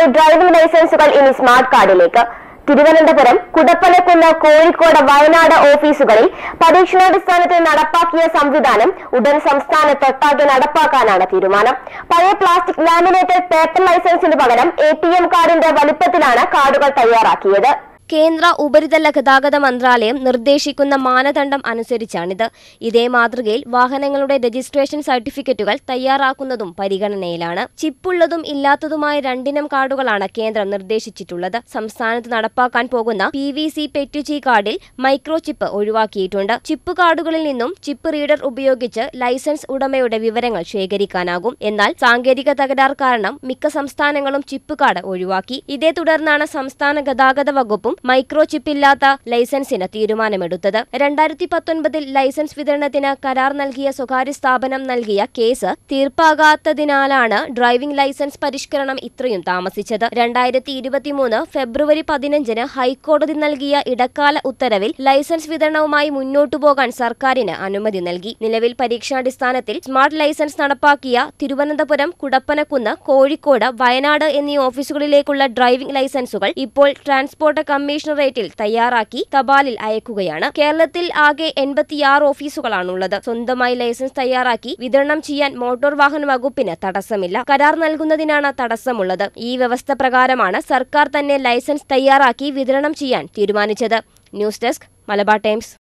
ആറ് ഡ്രൈവിംഗ് ലൈസൻസുകൾ ഇനി സ്മാർട്ട് കാർഡിലേക്ക് തിരുവനന്തപുരം കുടപ്പനക്കുന്ന് കോഴിക്കോട് വയനാട് ഓഫീസുകളിൽ പരീക്ഷണാടിസ്ഥാനത്തിൽ നടപ്പാക്കിയ സംവിധാനം ഉടൻ സംസ്ഥാനത്തൊട്ടാകെ നടപ്പാക്കാനാണ് തീരുമാനം പഴയ പ്ലാസ്റ്റിക് ലാമിനേറ്റഡ് പേപ്പർ ലൈസൻസിന് പകരം എ ടി എം കാർഡിന്റെ വലിപ്പത്തിലാണ് കാർഡുകൾ തയ്യാറാക്കിയത് കേന്ദ്ര ഉപരിതല ഗതാഗത മന്ത്രാലയം നിർദ്ദേശിക്കുന്ന മാനദണ്ഡം അനുസരിച്ചാണിത് ഇതേ മാതൃകയിൽ വാഹനങ്ങളുടെ രജിസ്ട്രേഷൻ സർട്ടിഫിക്കറ്റുകൾ തയ്യാറാക്കുന്നതും പരിഗണനയിലാണ് ചിപ്പുള്ളതും ഇല്ലാത്തതുമായ രണ്ടിനം കാർഡുകളാണ് കേന്ദ്രം നിർദ്ദേശിച്ചിട്ടുള്ളത് സംസ്ഥാനത്ത് നടപ്പാക്കാൻ പോകുന്ന പി വി സി പെറ്റുചി കാർഡിൽ മൈക്രോ ചിപ്പ് ഒഴിവാക്കിയിട്ടുണ്ട് ചിപ്പ് കാർഡുകളിൽ നിന്നും ചിപ്പ് റീഡർ ഉപയോഗിച്ച് ലൈസൻസ് ഉടമയുടെ വിവരങ്ങൾ ശേഖരിക്കാനാകും എന്നാൽ സാങ്കേതിക തകരാർ കാരണം മിക്ക സംസ്ഥാനങ്ങളും ചിപ്പ് കാർഡ് ഒഴിവാക്കി ഇതേ തുടർന്നാണ് സംസ്ഥാന ഗതാഗത വകുപ്പും മൈക്രോ ചിപ്പ് ഇല്ലാത്ത ലൈസൻസിന് തീരുമാനമെടുത്തത് രണ്ടായിരത്തി പത്തൊൻപതിൽ ലൈസൻസ് വിതരണത്തിന് കരാർ നൽകിയ സ്വകാര്യ സ്ഥാപനം നൽകിയ കേസ് തീർപ്പാകാത്തതിനാലാണ് ഡ്രൈവിംഗ് ലൈസൻസ് പരിഷ്കരണം ഇത്രയും താമസിച്ചത് രണ്ടായിരത്തി ഇരുപത്തിമൂന്ന് ഫെബ്രുവരി പതിനഞ്ചിന് ഹൈക്കോടതി നൽകിയ ഇടക്കാല ഉത്തരവിൽ ലൈസൻസ് വിതരണവുമായി മുന്നോട്ടു പോകാൻ സർക്കാരിന് അനുമതി നൽകി നിലവിൽ പരീക്ഷാടിസ്ഥാനത്തിൽ സ്മാർട്ട് ലൈസൻസ് നടപ്പാക്കിയ തിരുവനന്തപുരം കുടപ്പനക്കുന്ന് കോഴിക്കോട് വയനാട് എന്നീ ഓഫീസുകളിലേക്കുള്ള ഡ്രൈവിംഗ് ലൈസൻസുകൾ ഇപ്പോൾ ട്രാൻസ്പോർട്ട് കമ്മീഷണറേറ്റിൽ തയ്യാറാക്കി തപാലിൽ അയക്കുകയാണ് കേരളത്തിൽ ആകെ എൺപത്തിയാറ് ഓഫീസുകളാണുള്ളത് സ്വന്തമായി ലൈസൻസ് തയ്യാറാക്കി വിതരണം ചെയ്യാൻ മോട്ടോർ വാഹന വകുപ്പിന് തടസ്സമില്ല കരാർ നൽകുന്നതിനാണ് തടസ്സമുള്ളത് ഈ വ്യവസ്ഥ പ്രകാരമാണ് സർക്കാർ തന്നെ ലൈസൻസ് തയ്യാറാക്കി വിതരണം ചെയ്യാൻ തീരുമാനിച്ചത് ന്യൂസ് ഡെസ്ക് മലബാർ ടൈംസ്